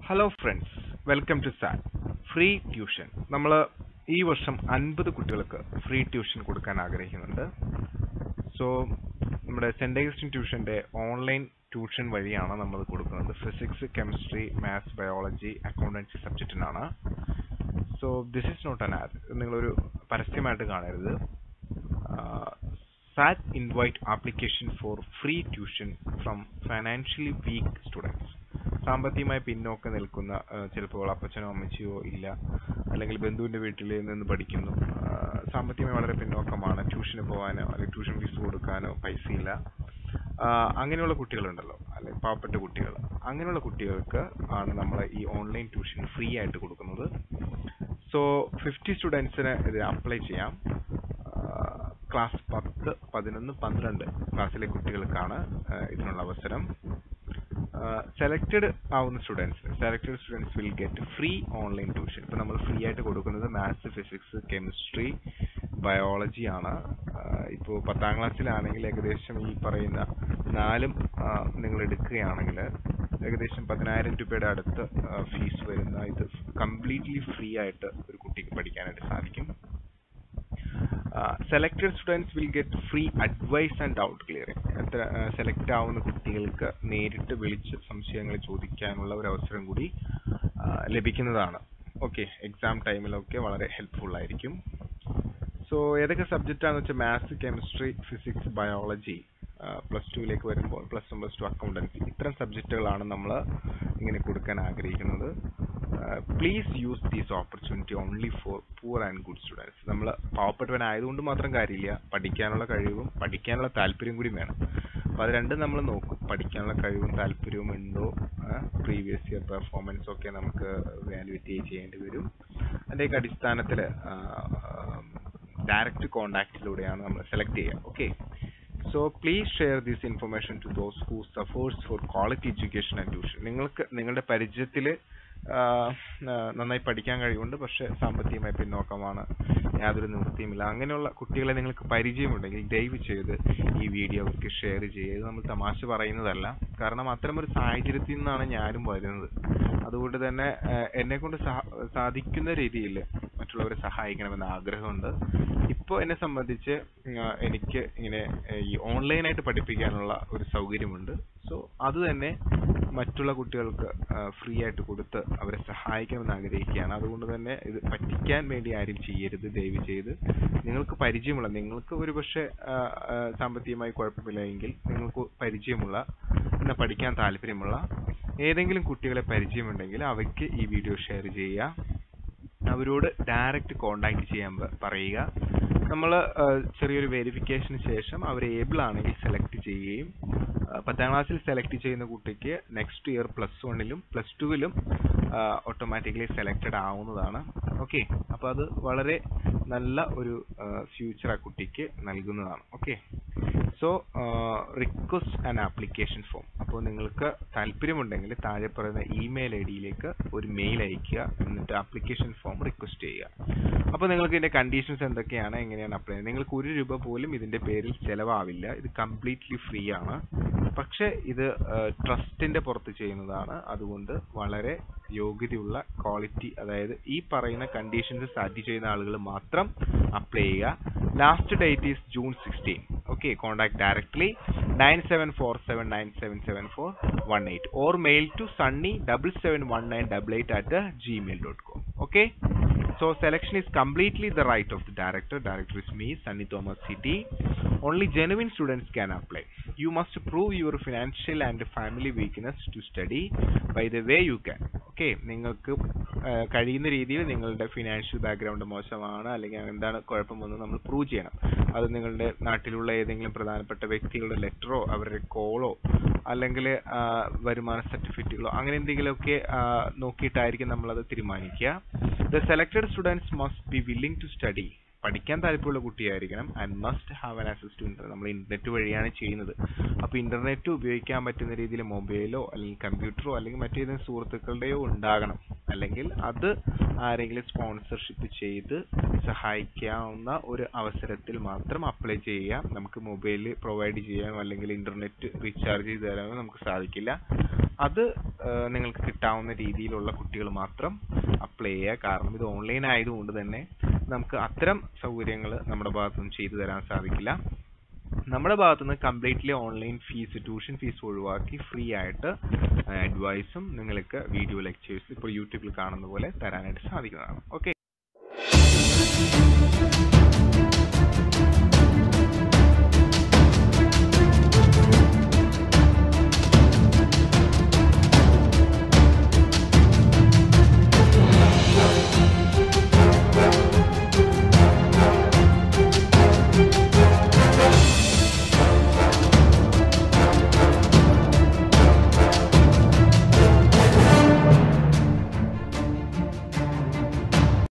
hello friends welcome to സാൻ free tuition നമ്മൾ ഈ വർഷം അൻപത് കുട്ടികൾക്ക് ഫ്രീ ട്യൂഷൻ കൊടുക്കാൻ ആഗ്രഹിക്കുന്നുണ്ട് സോ നമ്മുടെ സെന്റ് അഗസ്റ്റിൻ ട്യൂഷന്റെ ഓൺലൈൻ ട്യൂഷൻ വഴിയാണ് നമ്മൾ കൊടുക്കുന്നത് physics chemistry maths biology accountancy സബ്ജക്റ്റിനാണ് so this is not an ad നിങ്ങളൊരു പരസ്യമായിട്ട് കാണരുത് സാറ്റ് invite application for free tuition from financially weak students സാമ്പത്തികമായി പിന്നോക്കം നിൽക്കുന്ന ചിലപ്പോൾ അപ്പച്ചനോ അമ്മച്ചിയോ ഇല്ല അല്ലെങ്കിൽ ബന്ധുവിന്റെ വീട്ടിൽ നിന്ന് പഠിക്കുന്നു ആ, സാമ്പത്തികമായി വളരെ പിന്നോക്കമാണ് ട്യൂഷന് പോകാനോ അല്ലെങ്കിൽ ട്യൂഷൻ ഫീസ് കൊടുക്കാനോ പൈസയില്ല ആ, അങ്ങനെയുള്ള കുട്ടികളുണ്ടല്ലോ അല്ലെങ്കിൽ പാവപ്പെട്ട കുട്ടികൾ അങ്ങനെയുള്ള കുട്ടികൾക്ക് ആണ് നമ്മൾ ഈ ഓൺലൈൻ ട്യൂഷൻ ഫ്രീ ആയിട്ട് കൊടുക്കുന്നത് സോ ഫിഫ്റ്റി സ്റ്റുഡൻസിന് ഇത് അപ്ലൈ ചെയ്യാം ക്ലാസ് പത്ത് പതിനൊന്ന് പന്ത്രണ്ട് ക്ലാസ്സിലെ കുട്ടികൾക്കാണ് ആ, ഇതിനുള്ള അവസരം സെലക്ടഡ് ആവുന്ന students selected students will get free online tuition ഇപ്പൊ നമ്മൾ ഫ്രീ ആയിട്ട് കൊടുക്കുന്നത് മാത്സ് ഫിസിക്സ് കെമിസ്ട്രി ബയോളജി ആണ് ഇപ്പോൾ പത്താം ക്ലാസ്സിലാണെങ്കിൽ ഏകദേശം ഈ പറയുന്ന നാലും ആ, നിങ്ങൾ എടുക്കുകയാണെങ്കിൽ ഏകദേശം പതിനായിരം രൂപയുടെ അടുത്ത് ഫീസ് വരുന്ന ഇത് കംപ്ലീറ്റ്ലി ഫ്രീ ആയിട്ട് ഒരു കുട്ടിക്ക് പഠിക്കാനായിട്ട് സാധിക്കും selected students will get free advice and doubt clearing എത്ര സെലക്ട് ആവുന്ന കുട്ടികൾക്ക് നേരിട്ട് വിളിച്ച് സംശയങ്ങൾ ചോദിക്കാനുള്ള ഒരു അവസരം കൂടി ആ, ലഭിക്കുന്നതാണ് ഓക്കെ എക്സാം ടൈമിലൊക്കെ വളരെ ഹെൽപ്ഫുൾ ആയിരിക്കും സോ ഏതൊക്കെ സബ്ജക്റ്റ് ആണെന്ന് വെച്ചാൽ maths chemistry physics biology plus ടുവിലേക്ക് വരുമ്പോൾ plus one plus two accountancy ഇത്തരം സബ്ജക്റ്റുകളാണ് നമ്മൾ ഇങ്ങനെ കൊടുക്കാൻ ആഗ്രഹിക്കുന്നത് please use these opportunity only for poor and good students നമ്മൾ പാവപ്പെട്ടവനായതുകൊണ്ട് മാത്രം കാര്യമില്ല പഠിക്കാനുള്ള കഴിവും പഠിക്കാനുള്ള താല്പര്യം കൂടി വേണം അപ്പൊ അത് രണ്ടും നമ്മൾ നോക്കും പഠിക്കാനുള്ള കഴിവും താല്പര്യവും ഉണ്ടോ പ്രീവിയസ് ഇയർ പെർഫോമൻസ് ഒക്കെ നമുക്ക് വാലുവേറ്റ് ചെയ്യേണ്ടി വരും അതിന്റെയൊക്കെ അടിസ്ഥാനത്തിൽ ഡയറക്റ്റ് കോണ്ടാക്റ്റിലൂടെയാണ് നമ്മൾ സെലക്ട് ചെയ്യുക okay so please share this information to those who suffers for quality education and tuition നിങ്ങൾക്ക് നിങ്ങളുടെ പരിചയത്തിൽ നന്നായി പഠിക്കാൻ കഴിവുണ്ട് പക്ഷെ സാമ്പത്തികമായി പിന്നോക്കമാണ് യാതൊരു നിവൃത്തിയുമില്ല അങ്ങനെയുള്ള കുട്ടികളെ നിങ്ങൾക്ക് പരിചയമുണ്ടെങ്കിൽ ദയവ് ചെയ്ത് ഈ വീഡിയോ അവർക്ക് ഷെയർ ചെയ്യുക ഇത് നമ്മൾ തമാശ പറയുന്നതല്ല കാരണം അത്തരമൊരു സാഹചര്യത്തിൽ നിന്നാണ് ഞാനും വരുന്നത് അതുകൊണ്ട് തന്നെ എന്നെ കൊണ്ട് സാധിക്കുന്ന രീതിയിൽ മറ്റുള്ളവരെ സഹായിക്കണമെന്ന് ആഗ്രഹമുണ്ട് ഇപ്പോൾ എന്നെ സംബന്ധിച്ച് ആ, എനിക്ക് ഇങ്ങനെ ഏ, ഈ ഓൺലൈനായിട്ട് പഠിപ്പിക്കാനുള്ള ഒരു സൗകര്യമുണ്ട് സോ അത് തന്നെ മറ്റുള്ള കുട്ടികൾക്ക് ഫ്രീ ആയിട്ട് കൊടുത്ത് അവരെ സഹായിക്കണമെന്ന് ആഗ്രഹിക്കുകയാണ് അതുകൊണ്ട് തന്നെ ഇത് പറ്റിക്കാൻ വേണ്ടി ആരും ചെയ്യരുത് ദയവ് ചെയ്ത് നിങ്ങൾക്ക് പരിചയമുള്ള നിങ്ങൾക്ക് ഒരു പക്ഷേ സാമ്പത്തികമായി കുഴപ്പമില്ല എങ്കിൽ നിങ്ങൾക്ക് പരിചയമുള്ള എന്നാൽ പഠിക്കാൻ താല്പര്യമുള്ള ഏതെങ്കിലും കുട്ടികളെ പരിചയമുണ്ടെങ്കിൽ അവയ്ക്ക് ഈ വീഡിയോ ഷെയർ ചെയ്യുക അവരോട് ഡയറക്റ്റ് കോണ്ടാക്ട് ചെയ്യാൻ പ- പറയുക നമ്മൾ ചെറിയൊരു വെരിഫിക്കേഷന് ശേഷം അവർ ഏബിൾ ആണെങ്കിൽ സെലക്ട് ചെയ്യുകയും ആ, പത്താം ക്ലാസ്സിൽ സെലക്ട് ചെയ്യുന്ന കുട്ടിക്ക് നെക്സ്റ്റ് ഇയർ പ്ലസ് വണ്ണിലും പ്ലസ് ടുവിലും ഓട്ടോമാറ്റിക്കലി സെലക്റ്റഡ് ആവുന്നതാണ് ഓക്കെ അപ്പോൾ അത് വളരെ നല്ല ഒരു ഫ്യൂച്ചർ ആ കുട്ടിക്ക് നൽകുന്നതാണ് okay so request and application form അപ്പോൾ നിങ്ങൾക്ക് താല്പര്യമുണ്ടെങ്കിൽ താഴെ പറയുന്ന ഇമെയിൽ ഐ ഡിയിലേക്ക് ഒരു മെയിൽ അയക്കുക എന്നിട്ട് ആപ്ലിക്കേഷൻ ഫോം റിക്വസ്റ്റ് ചെയ്യുക അപ്പോൾ നിങ്ങൾക്ക് ഇതിന്റെ കണ്ടീഷൻസ് എന്തൊക്കെയാണ് എങ്ങനെയാണ് അപ്ലൈ ചെയ്യുന്നത് നിങ്ങൾക്ക് ഒരു രൂപ പോലും ഇതിന്റെ പേരിൽ ചെലവാവില്ല ഇത് കംപ്ലീറ്റ്ലി ഫ്രീ ആണ് പക്ഷെ ഇത് ട്രസ്റ്റിന്റെ പുറത്ത് ചെയ്യുന്നതാണ് അതുകൊണ്ട് വളരെ യോഗ്യതയുള്ള ക്വാളിറ്റി അതായത് ഈ പറയുന്ന കണ്ടീഷൻസ് സാറ്റി ചെയ്യുന്ന ആളുകൾ മാത്രം അപ്ലൈ ചെയ്യുക last date is June sixteen okay contact directly 9747977418 or mail to sunny 771988 at uh, gmail.com okay so selection is completely the right of the director director is me sunny thomas city only genuine students can apply you must prove your financial and family weakness to study by the way you can okay നിങ്ങൾക്ക് ആ, കഴിയുന്ന രീതിയിൽ നിങ്ങളുടെ financial background മോശമാണ് അല്ലെങ്കിൽ എന്താണ് കുഴപ്പമെന്ന് നമ്മൾ prove ചെയ്യണം അത് നിങ്ങളുടെ നാട്ടിലുള്ള ഏതെങ്കിലും പ്രധാനപ്പെട്ട വ്യക്തികളുടെ ലെറ്ററോ അവരുടെ കോളോ അല്ലെങ്കിൽ വരുമാന സർട്ടിഫിക്കറ്റുകളോ അങ്ങനെ എന്തെങ്കിലുമൊക്കെ ആ, നോക്കിയിട്ടായിരിക്കും നമ്മളത് തീരുമാനിക്കുക the selected students must be willing to study പഠിക്കാൻ താല്പര്യമുള്ള കുട്ടിയായിരിക്കണം and must have an access to internet നമ്മൾ ഇന്റർനെറ്റ് വഴിയാണ് ചെയ്യുന്നത് അപ്പോൾ ഇന്റർനെറ്റ് ഉപയോഗിക്കാൻ പറ്റുന്ന രീതിയിൽ മൊബൈലോ അല്ലെങ്കിൽ കമ്പ്യൂട്ടറോ അല്ലെങ്കിൽ മറ്റേതെങ്കിലും സുഹൃത്തുക്കളുടെയോ ഉണ്ടാകണം അല്ലെങ്കിൽ അത് ആരെങ്കിലും സ്പോൺസർഷിപ്പ് ചെയ്ത് സഹായിക്കാവുന്ന ഒരു അവസരത്തിൽ മാത്രം അപ്ലൈ ചെയ്യാം നമുക്ക് മൊബൈൽ പ്രൊവൈഡ് ചെയ്യാനോ അല്ലെങ്കിൽ ഇന്റർനെറ്റ് റീചാർജ് ചെയ്ത് തരാനോ നമുക്ക് സാധിക്കില്ല അത് ആ, നിങ്ങൾക്ക് കിട്ടാവുന്ന രീതിയിലുള്ള കുട്ടികൾ മാത്രം അപ്ലൈ ചെയ്യുക കാരണം ഇത് ഓൺലൈൻ ആയതുകൊണ്ട് തന്നെ നമുക്ക് അത്തരം സൗകര്യങ്ങൾ നമ്മുടെ ഭാഗത്തുനിന്ന് ചെയ്തു തരാൻ സാധിക്കില്ല നമ്മുടെ ഭാഗത്തുനിന്ന് completely online fees tuition fees ഒഴിവാക്കി ഫ്രീ ആയിട്ട് അഡ്വൈസും നിങ്ങൾക്ക് വീഡിയോ ലെക്ചേഴ്സ് ഇപ്പോൾ യൂട്യൂബിൽ കാണുന്ന പോലെ തരാനായിട്ട് സാധിക്കുന്നതാണ് ഓക്കെ